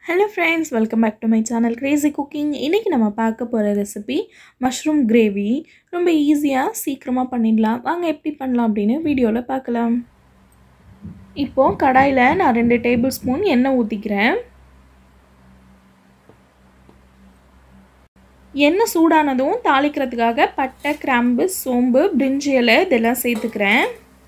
hello friends welcome back to my channel crazy cooking இன்றைக்கி நம்ம பார்க்க போகிற ரெசிபி மஷ்ரூம் கிரேவி ரொம்ப ஈஸியாக சீக்கிரமாக பண்ணிடலாம் வாங்க எப்படி பண்ணலாம் அப்படின்னு வீடியோவில் பார்க்கலாம் இப்போது கடாயில் நான் ரெண்டு டேபிள் ஸ்பூன் எண்ணெய் ஊற்றிக்கிறேன் எண்ணெய் சூடானதும் தாளிக்கிறதுக்காக பட்டை கிராம்பு சோம்பு பிரிஞ்சி இலை இதெல்லாம் சேர்த்துக்கிறேன்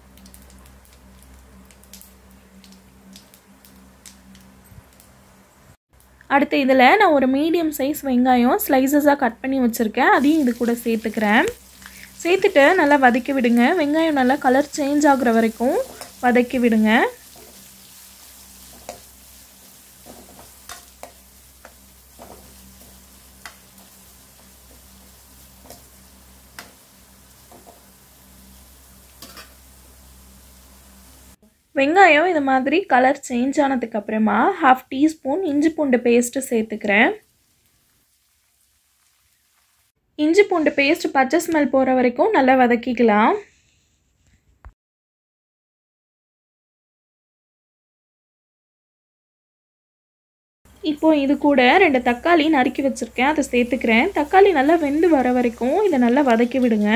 அடுத்து இதில் நான் ஒரு மீடியம் சைஸ் வெங்காயம் ஸ்லைசஸாக கட் பண்ணி வச்சுருக்கேன் அதையும் இது கூட சேர்த்துக்கிறேன் சேர்த்துட்டு நல்லா வதக்கி விடுங்க வெங்காயம் நல்லா கலர் சேஞ்ச் ஆகுற வரைக்கும் வதக்கி விடுங்க வெங்காயம் இது மாதிரி கலர் சேஞ்ச் ஆனதுக்கப்புறமா ஹாஃப் டீஸ்பூன் இஞ்சி பூண்டு பேஸ்ட்டு சேர்த்துக்கிறேன் இஞ்சி பூண்டு பேஸ்ட் பச்சை ஸ்மெல் போகிற வரைக்கும் நல்லா வதக்கிக்கலாம் இப்போ இது கூட ரெண்டு தக்காளி நறுக்கி வச்சுருக்கேன் அதை சேர்த்துக்கிறேன் தக்காளி நல்லா வெந்து வர வரைக்கும் இதை நல்லா வதக்கி விடுங்க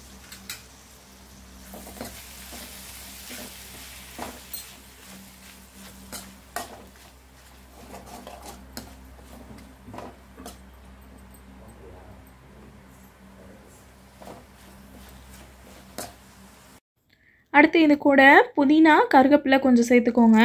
அடுத்து இது கூட புதினா கருவேப்பிலை கொஞ்சம் சேர்த்துக்கோங்க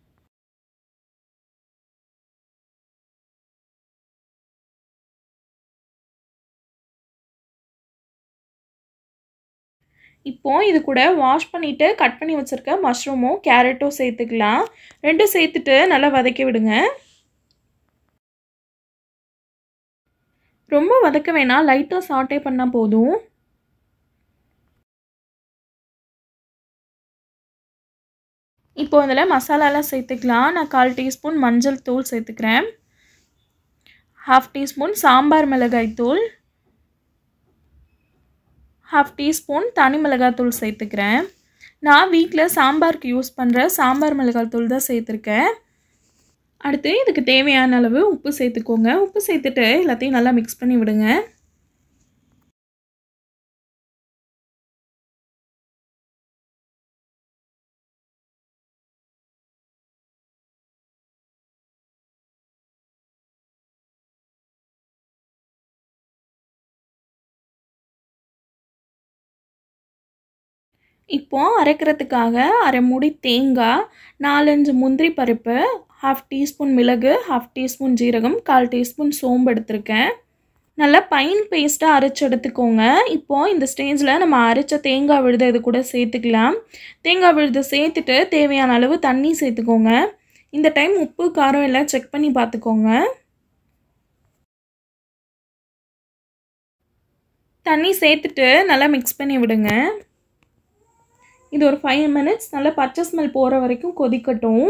இப்போ இது கூட வாஷ் பண்ணிவிட்டு கட் பண்ணி வச்சுருக்க மஷ்ரூமும் கேரட்டும் சேர்த்துக்கலாம் ரெண்டும் சேர்த்துட்டு நல்லா வதக்கி விடுங்க ரொம்ப வதக்க வேணாம் லைட்டாக சாட்டே பண்ணால் போதும் இப்போ அதில் மசாலாலாம் சேர்த்துக்கலாம் நான் கால் டீஸ்பூன் மஞ்சள் தூள் சேர்த்துக்கிறேன் ஹாஃப் டீஸ்பூன் சாம்பார் மிளகாய் தூள் ஹாஃப் டீஸ்பூன் தனி மிளகாய் தூள் சேர்த்துக்கிறேன் நான் வீட்டில் சாம்பாருக்கு யூஸ் பண்ணுற சாம்பார் மிளகாய் தூள் தான் சேர்த்துருக்கேன் அடுத்து இதுக்கு தேவையான அளவு உப்பு சேர்த்துக்கோங்க உப்பு சேர்த்துட்டு எல்லாத்தையும் நல்லா மிக்ஸ் பண்ணி விடுங்க இப்போது அரைக்கிறதுக்காக அரை மூடி தேங்காய் நாலஞ்சு முந்திரி பருப்பு ஹாஃப் டீஸ்பூன் மிளகு ஹாஃப் டீஸ்பூன் ஜீரகம் கால் டீஸ்பூன் சோம்பு எடுத்திருக்கேன் நல்லா பைன் பேஸ்ட்டாக அரைச்சி எடுத்துக்கோங்க இப்போது இந்த ஸ்டேஜில் நம்ம அரைச்ச தேங்காய் விழுதை இது கூட சேர்த்துக்கலாம் தேங்காய் விழுதை சேர்த்துட்டு தேவையான அளவு தண்ணி சேர்த்துக்கோங்க இந்த டைம் உப்பு காரம் எல்லாம் செக் பண்ணி பார்த்துக்கோங்க தண்ணி சேர்த்துட்டு நல்லா மிக்ஸ் பண்ணி விடுங்க இது ஒரு ஃபைவ் மினிட்ஸ் நல்லா பச்சை ஸ்மெல் போகிற வரைக்கும் கொதிக்கட்டும்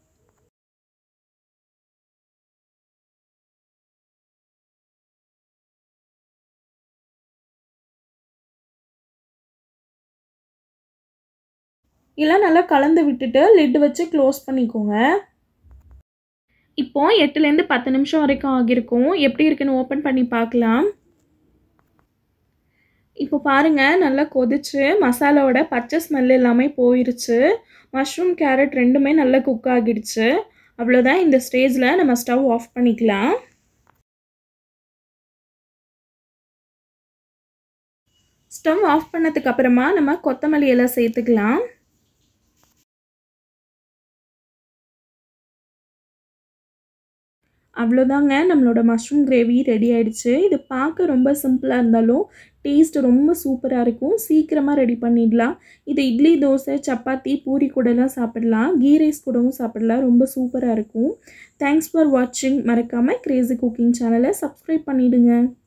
இதெல்லாம் நல்லா கலந்து விட்டுட்டு லிட் வச்சு க்ளோஸ் பண்ணிக்கோங்க இப்போ எட்டுலேருந்து பத்து நிமிஷம் வரைக்கும் ஆகியிருக்கும் எப்படி இருக்குன்னு ஓப்பன் பண்ணி பார்க்கலாம் இப்போ பாருங்கள் நல்லா கொதிச்சு மசாலாவோட பச்சை ஸ்மெல் எல்லாமே போயிருச்சு மஷ்ரூம் கேரட் ரெண்டுமே நல்லா குக் ஆகிடுச்சு அவ்வளோதான் இந்த ஸ்டேஜில் நம்ம ஸ்டவ் ஆஃப் பண்ணிக்கலாம் ஸ்டவ் ஆஃப் பண்ணதுக்கு அப்புறமா நம்ம கொத்தமல்லி எல்லாம் சேர்த்துக்கலாம் அவ்வளோதாங்க நம்மளோட மஷ்ரூம் கிரேவி ரெடி ஆயிடுச்சு இது பார்க்க ரொம்ப சிம்பிளாக இருந்தாலும் டேஸ்ட் ரொம்ப சூப்பராக இருக்கும் சீக்கிரமாக ரெடி பண்ணிடலாம் இது இட்லி தோசை சப்பாத்தி பூரி கூடலாம் சாப்பிடலாம் கீ ரைஸ் கூடவும் சாப்பிடலாம் ரொம்ப சூப்பராக இருக்கும் தேங்க்ஸ் ஃபார் வாட்சிங் மறக்காமல் கிரேசி குக்கிங் சேனலை சப்ஸ்கிரைப் பண்ணிவிடுங்க